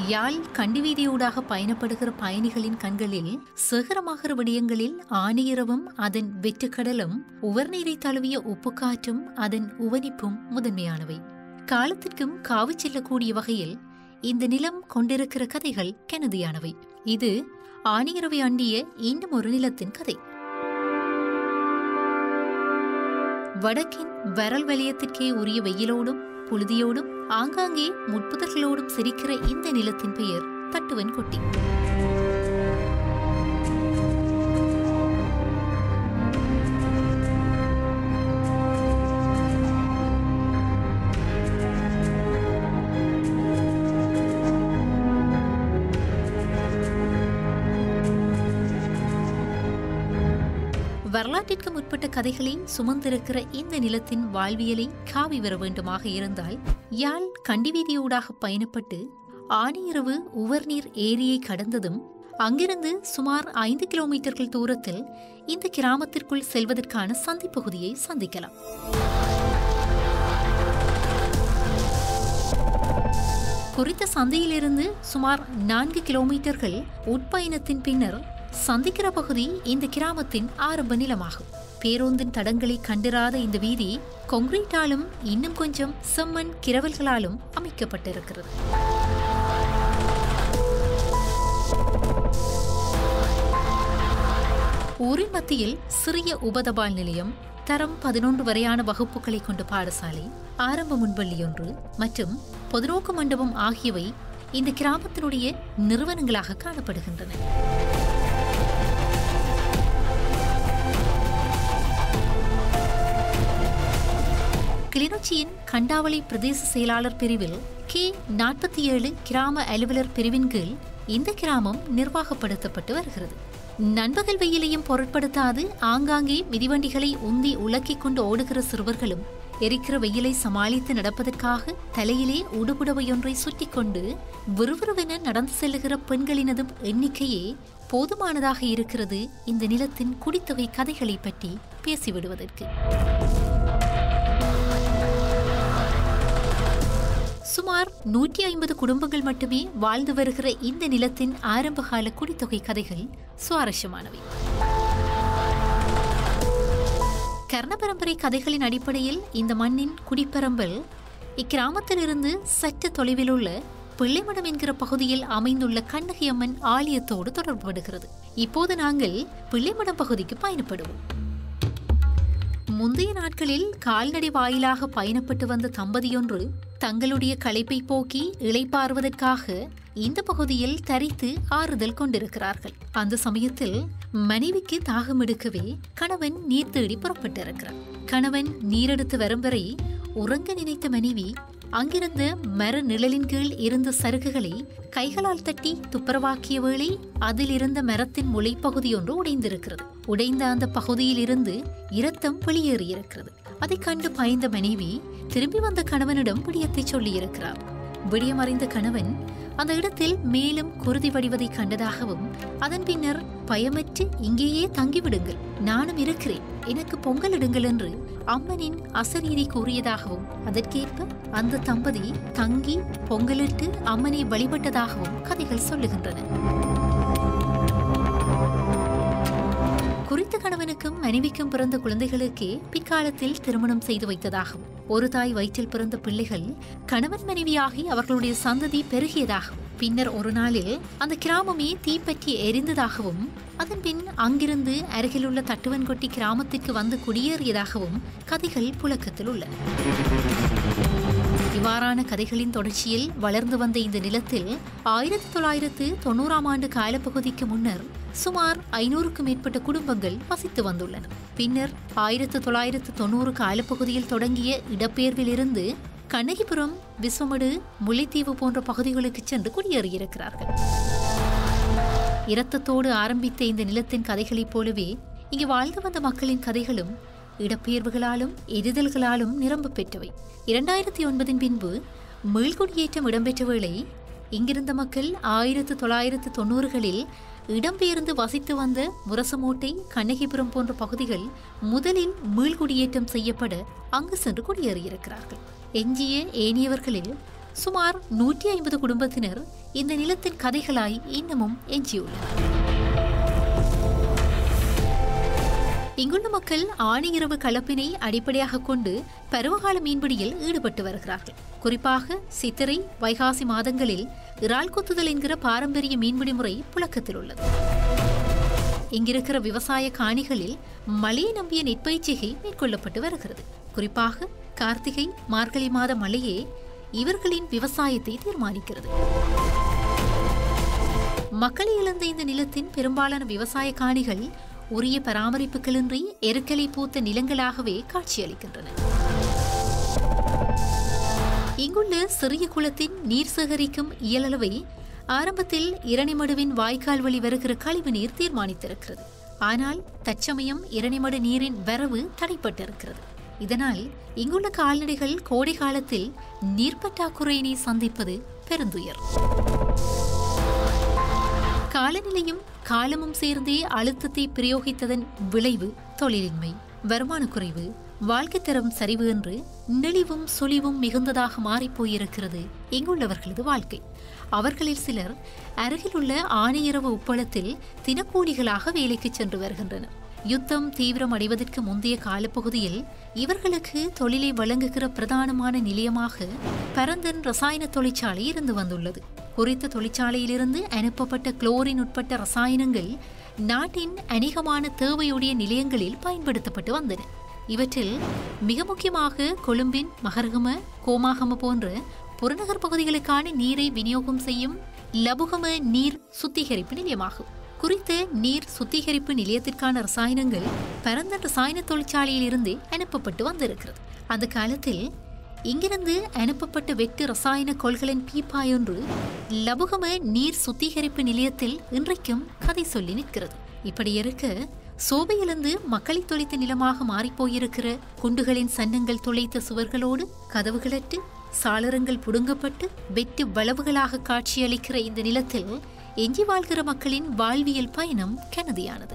யாழ் கண்டிவீதியூடாக பயணப்படுகிற பயணிகளின் கண்களில் சேகரமாகிற விடயங்களில் ஆணியிரவும் அதன் வெற்றுக்கடலும் உவர்நீரை தழுவிய உப்புக்காற்றும் அதன் உவனிப்பும் முதன்மையானவை காலத்திற்கும் காவு செல்லக்கூடிய வகையில் இந்த நிலம் கொண்டிருக்கிற கதைகள் கெனதியானவை இது ஆணியரவை அண்டிய இன்னும் ஒரு நிலத்தின் கதை வடக்கின் வரல் வலயத்திற்கே உரிய வெயிலோடும் புழுதியோடும் ஆங்காங்கே முட்புதர்களோடும் சிரிக்கிற இந்த நிலத்தின் பெயர் தட்டுவன் கொட்டி வரலாற்றிற்கு முற்பட்ட கதைகளை சுமந்திருக்கிற இந்த நிலத்தின் வாழ்வியலை காவி வர வேண்டுமாக இருந்தால் யாழ் கண்டிவீதியூடாக பயணப்பட்டு ஆணியிரவு உவர்நீர் ஏரியை கடந்ததும் அங்கிருந்து சுமார் ஐந்து கிலோமீட்டர்கள் தூரத்தில் இந்த கிராமத்திற்குள் செல்வதற்கான சந்திப்பகுதியை சந்திக்கலாம் குறித்த சந்தையிலிருந்து சுமார் நான்கு கிலோமீட்டர்கள் உட்பயணத்தின் பின்னர் சந்திக்கிற பகுதி இந்த கிராமத்தின் ஆரம்ப நிலமாகும் பேருந்தின் தடங்களை கண்டிராத இந்த வீதி கொங்கிரீட்டாலும் இன்னும் கொஞ்சம் செம்மண் கிரவல்களாலும் அமைக்கப்பட்டிருக்கிறது ஊரின் மத்தியில் சிறிய உபதபால் நிலையம் தரம் பதினொன்று வரையான வகுப்புகளை கொண்ட பாடசாலை ஆரம்ப முன்பள்ளி ஒன்று மற்றும் பொதுநோக்கு மண்டபம் ஆகியவை இந்த கிராமத்தினுடைய நிறுவனங்களாக காணப்படுகின்றன கிளிநொச்சியின் கண்டாவளி பிரதேச செயலாளர் பிரிவில் கே நாற்பத்தி ஏழு கிராம அலுவலர் பிரிவின் கீழ் இந்த கிராமம் நிர்வாகப்படுத்தப்பட்டு வருகிறது நண்பகல் வெயிலையும் பொருட்படுத்தாது ஆங்காங்கே மிதிவண்டிகளை உந்தி உலக்கிக் கொண்டு ஓடுகிற சிறுவர்களும் எரிக்கிற வெயிலை சமாளித்து நடப்பதற்காக தலையிலே உடுபுடவையொன்றை சுற்றிக்கொண்டு விறுவிறுவென நடந்து செல்லுகிற பெண்களினதும் எண்ணிக்கையே போதுமானதாக இருக்கிறது இந்த நிலத்தின் குடித்தொகை கதைகளை பற்றி பேசிவிடுவதற்கு சுமார் நூற்றி ஐம்பது குடும்பங்கள் மட்டுமே வாழ்ந்து வருகிற இந்த நிலத்தின் ஆரம்பகால குடித்தொகை கதைகள் சுவாரஸ்யமானவை கர்ண பரம்பரை கதைகளின் அடிப்படையில் இந்த மண்ணின் குடிப்பரம்பல் இக்கிராமத்திலிருந்து சற்று தொலைவில் உள்ள பிள்ளைமடம் என்கிற பகுதியில் அமைந்துள்ள கண்ணகியம்மன் ஆலயத்தோடு தொடர்புபடுகிறது இப்போது நாங்கள் பிள்ளைமடம் பகுதிக்கு பயணப்படுவோம் முந்தைய நாட்களில் கால்நடை வாயிலாக பயணப்பட்டு வந்த தம்பதியொன்று தங்களுடைய களைப்பை போக்கி இளைப்பாறுவதற்காக இந்த பகுதியில் தரித்து ஆறுதல் கொண்டிருக்கிறார்கள் அந்த சமயத்தில் மனைவிக்கு தாகம் எடுக்கவே கணவன் நீர் தேடி புறப்பட்டிருக்கிறார் கணவன் நீரெடுத்து வரும் வரை உறங்க நினைத்த மனைவி அங்கிருந்த மர நிழலின் கீழ் இருந்த சருகுகளை கைகளால் தட்டி துப்புரவாக்கிய வேளை அதில் இருந்த மரத்தின் முளைப்பகுதி ஒன்று உடைந்திருக்கிறது உடைந்த அந்த பகுதியில் இருந்து இரத்தம் வெளியேறியிருக்கிறது அதை கண்டு பயந்த மனைவி திரும்பி வந்த கணவனிடம் விடியத்தை சொல்லியிருக்கிறார் விடியமறைந்த கணவன் அந்த இடத்தில் மேலும் குருதி வடிவதை கண்டதாகவும் அதன் பின்னர் பயமற்று இங்கேயே தங்கிவிடுங்கள் நானும் இருக்கிறேன் எனக்கு பொங்கல் இடுங்கள் என்று அம்மனின் அசரீரி கூறியதாகவும் அதற்கேற்ப அந்த தம்பதி தங்கி பொங்கலிட்டு அம்மனை வழிபட்டதாகவும் கதைகள் சொல்லுகின்றன குறித்த கணவனுக்கும் மனைவிக்கும் பிறந்த குழந்தைகளுக்கே பிற்காலத்தில் திருமணம் செய்து வைத்ததாகவும் ஒரு தாய் வயிற்றில் பிறந்த பிள்ளைகள் கணவன் மனைவியாகி அவர்களுடைய சந்ததி பெருகியதாகவும் பின்னர் ஒரு நாளில் அந்த கிராமமே தீப்பற்றி எரிந்ததாகவும் அதன் பின் அங்கிருந்து அருகிலுள்ள தட்டுவன்கொட்டி கிராமத்திற்கு வந்து குடியேறியதாகவும் கதைகள் புழக்கத்தில் உள்ளன இவ்வாறான கதைகளின் தொடர்ச்சியில் வளர்ந்து வந்த இந்த நிலத்தில் ஆயிரத்தி தொள்ளாயிரத்து தொண்ணூறாம் ஆண்டு காலப்பகுதிக்கு முன்னர் சுமார் ஐநூறுக்கும் மேற்பட்ட குடும்பங்கள் வசித்து வந்துள்ளன பின்னர் ஆயிரத்து தொள்ளாயிரத்து தொண்ணூறு காலப்பகுதியில் தொடங்கிய இடப்பெயர்விலிருந்து கண்ணகிபுரம் விஸ்வமடு முல்லைத்தீவு போன்ற பகுதிகளுக்கு சென்று குடியேறியிருக்கிறார்கள் இரத்தத்தோடு ஆரம்பித்த இந்த நிலத்தின் கதைகளைப் போலவே இங்கு வாழ்ந்து வந்த மக்களின் கதைகளும் இடப்பெயர்வுகளாலும் எரிதல்களாலும் நிரம்ப பெற்றவை இரண்டாயிரத்தி ஒன்பதின் பின்பு மீள்குடியேற்றம் இடம்பெற்ற வேளை இங்கிருந்த மக்கள் ஆயிரத்து தொள்ளாயிரத்து தொண்ணூறுகளில் இடம்பெயர்ந்து வசித்து வந்த முரசமோட்டை கண்ணகிபுரம் போன்ற பகுதிகள் முதலில் மீள்குடியேற்றம் செய்யப்பட அங்கு சென்று குடியேறியிருக்கிறார்கள் எஞ்சிய ஏனியவர்களில் சுமார் நூற்றி ஐம்பது குடும்பத்தினர் இந்த நிலத்தின் கதைகளாய் இன்னமும் எஞ்சியுள்ளனர் இங்குள்ள மக்கள் ஆணையிரவு கலப்பினை அடிப்படையாக கொண்டு பருவகால மீன்பிடியில் ஈடுபட்டு வருகிறார்கள் குறிப்பாக சித்திரை வைகாசி மாதங்களில் இறால் கொத்துதல் என்கிற பாரம்பரிய மீன்பிடி முறை புழக்கத்தில் உள்ளது இங்கிருக்கிற விவசாய காணிகளில் மழையை நம்பிய நெற்பயிற்சிகை மேற்கொள்ளப்பட்டு வருகிறது குறிப்பாக கார்த்திகை மார்கழி மாத மழையே இவர்களின் விவசாயத்தை தீர்மானிக்கிறது மக்களை இழந்த இந்த நிலத்தின் பெரும்பாலான விவசாய காணிகள் உரிய பராமரிப்புகளின்றி எருக்கலை பூத்த நிலங்களாகவே காட்சியளிக்கின்றன இங்குள்ள சிறிய குளத்தின் நீர் சேகரிக்கும் இயலளவை ஆரம்பத்தில் இரணிமடுவின் வாய்க்கால் வழி வருகிற கழிவு நீர் தீர்மானித்திருக்கிறது ஆனால் தற்சமயம் இரணிமடு நீரின் வரவு தடைப்பட்டிருக்கிறது இதனால் இங்குள்ள கால்நடைகள் கோடை காலத்தில் நீர் பற்றாக்குறையினை சந்திப்பது பெருந்துயர் காலநிலையும் காலமும் சேர்ந்தே அழுத்தத்தை பிரயோகித்ததன் விளைவு தொழிலின்மை வருமான குறைவு வாழ்க்கை தரம் சரிவு என்று நெளிவும் சுழிவும் மிகுந்ததாக மாறிப்போயிருக்கிறது இங்குள்ளவர்களது வாழ்க்கை அவர்களில் சிலர் அருகிலுள்ள ஆணையரவு உப்பளத்தில் தினக்கூலிகளாக வேலைக்கு சென்று வருகின்றனர் யுத்தம் தீவிரம் அடைவதற்கு முந்தைய காலப்பகுதியில் இவர்களுக்கு தொழிலை வழங்குகிற பிரதானமான நிலையமாக பரந்தன் ரசாயன தொழிற்சாலை இருந்து வந்துள்ளது குறித்த தொழிற்சாலையிலிருந்து அனுப்பப்பட்ட குளோரின் உட்பட்ட ரசாயனங்கள் நாட்டின் அநேகமான தேவையுடைய நிலையங்களில் பயன்படுத்தப்பட்டு வந்தன இவற்றில் மிக முக்கியமாக கொழும்பின் மகரகம கோமாகம போன்ற புறநகர் பகுதிகளுக்கான நீரை விநியோகம் செய்யும் லபுகம நீர் சுத்திகரிப்பு நிலையமாகும் குறித்த நீர் சுத்திகரிப்பு நிலையத்திற்கான ரசாயனங்கள் பரந்த ரசாயன தொழிற்சாலையில் இருந்து அனுப்பப்பட்டு வந்திருக்கிறது அந்த காலத்தில் இங்கிருந்து அனுப்பப்பட்ட வெட்டு ரசாயன கொள்களின் பீப்பாயொன்று லபுகம நீர் சுத்திகரிப்பு நிலையத்தில் இன்றைக்கும் கதை சொல்லி நிற்கிறது இப்படி இருக்க சோபையிலிருந்து மக்களை தொலைத்த நிலமாக மாறிப்போயிருக்கிற குண்டுகளின் சன்னங்கள் துளைத்த சுவர்களோடு கதவுகளற்று சாளரங்கள் புடுங்கப்பட்டு வெட்டு வளவுகளாக காட்சியளிக்கிற இந்த நிலத்தில் எஞ்சி வாழ்கிற மக்களின் வாழ்வியல் பயணம் கனதியானது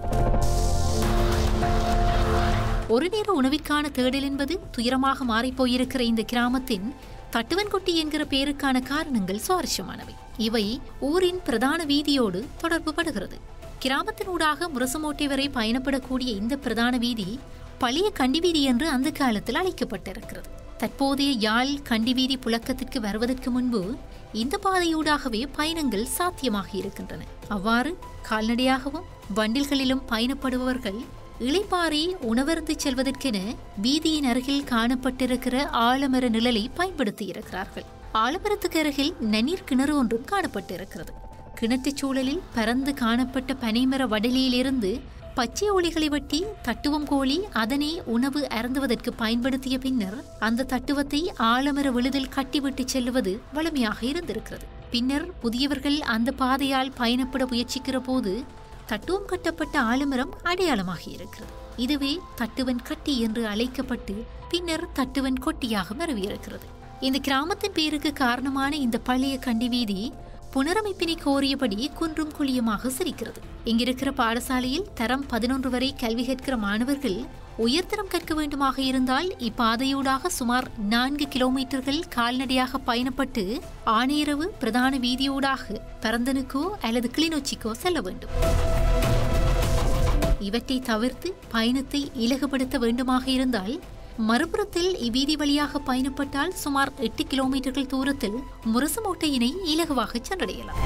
ஒரு நேர உணவிற்கான தேடல் என்பது துயரமாக மாறிப்போயிருக்கிற இந்த கிராமத்தின் தட்டுவன்கொட்டி என்கிற பெயருக்கான காரணங்கள் சுவாரஸ்யமானவை இவை ஊரின் பிரதான வீதியோடு தொடர்பு படுகிறது கிராமத்தினூடாக முரசமோட்டை வரை பயணப்படக்கூடிய இந்த பிரதான வீதி பழைய கண்டி வீதி என்று அந்த காலத்தில் அழைக்கப்பட்டிருக்கிறது தற்போதைய யாழ் கண்டி வீதி புழக்கத்திற்கு வருவதற்கு முன்பு இந்த பாதையூடாகவே பயணங்கள் சாத்தியமாக இருக்கின்றன அவ்வாறு கால்நடையாகவும் வண்டில்களிலும் பயணப்படுபவர்கள் இளைப்பாறை உணவருந்து செல்வதற்கென வீதியின் அருகில் காணப்பட்டிருக்கிற ஆலமர நிழலை பயன்படுத்தி இருக்கிறார்கள் ஆலமரத்துக்கு அருகில் நன்னீர் கிணறு ஒன்றும் காணப்பட்டிருக்கிறது கிணற்றுச் சூழலில் பறந்து காணப்பட்ட பனைமர வடலியிலிருந்து பச்சை ஒளிகளை வெட்டி தட்டுவம் கோழி அதனை உணவு அருந்துவதற்கு பயன்படுத்திய பின்னர் அந்த தட்டுவத்தை ஆலமர விழுதில் கட்டிவிட்டு செல்லுவது வலிமையாக இருந்திருக்கிறது பின்னர் புதியவர்கள் அந்த பாதையால் பயணப்பட முயற்சிக்கிற போது தட்டுவம் கட்டப்பட்ட ஆலமரம் அடையாளமாக இருக்கிறது இதுவே தட்டுவன் கட்டி என்று அழைக்கப்பட்டு பின்னர் தட்டுவன் கொட்டியாக மருவியிருக்கிறது இந்த கிராமத்தின் பேருக்கு காரணமான இந்த பழைய கண்டி வீதி புனரமைப்பினை கோரியபடி குன்றும் குழியுமாக சிரிக்கிறது இங்கிருக்கிற பாடசாலையில் தரம் பதினொன்று வரை கல்வி கற்கிற மாணவர்கள் உயர்தரம் கற்க வேண்டுமாக இருந்தால் இப்பாதையூடாக சுமார் நான்கு கிலோமீட்டர்கள் கால்நடையாக பயணப்பட்டு ஆணையரவு பிரதான வீதியூடாக பரந்தனுக்கோ அல்லது கிளிநொச்சிக்கோ செல்ல வேண்டும் இவற்றை தவிர்த்து பயணத்தை இலகுபடுத்த வேண்டுமாக இருந்தால் மறுபுறத்தில் இவ்வீதி வழியாக பயணப்பட்டால் சுமார் எட்டு கிலோமீட்டர்கள் தூரத்தில் முரசுமோட்டையினை இலகுவாக சென்றடையலாம்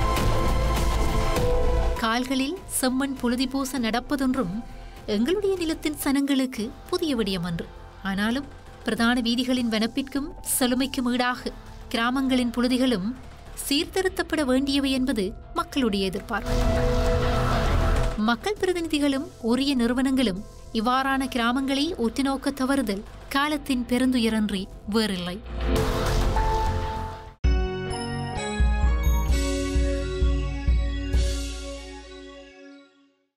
கால்களில் செம்மண் புழுதி பூச நடப்பதொன்றும் எங்களுடைய நிலத்தின் சனங்களுக்கு புதிய விடயம் அன்று ஆனாலும் பிரதான வீதிகளின் வனப்பிற்கும் செழுமைக்கும் ஈடாக கிராமங்களின் புழுதிகளும் சீர்திருத்தப்பட வேண்டியவை என்பது மக்களுடைய எதிர்பார்ப்பு மக்கள் பிரதிநிதிகளும் உரிய நிறுவனங்களும் இவ்வாறான கிராமங்களை உற்றுநோக்க தவறுதல் காலத்தின் பெருந்துயரன்றி வேறில்லை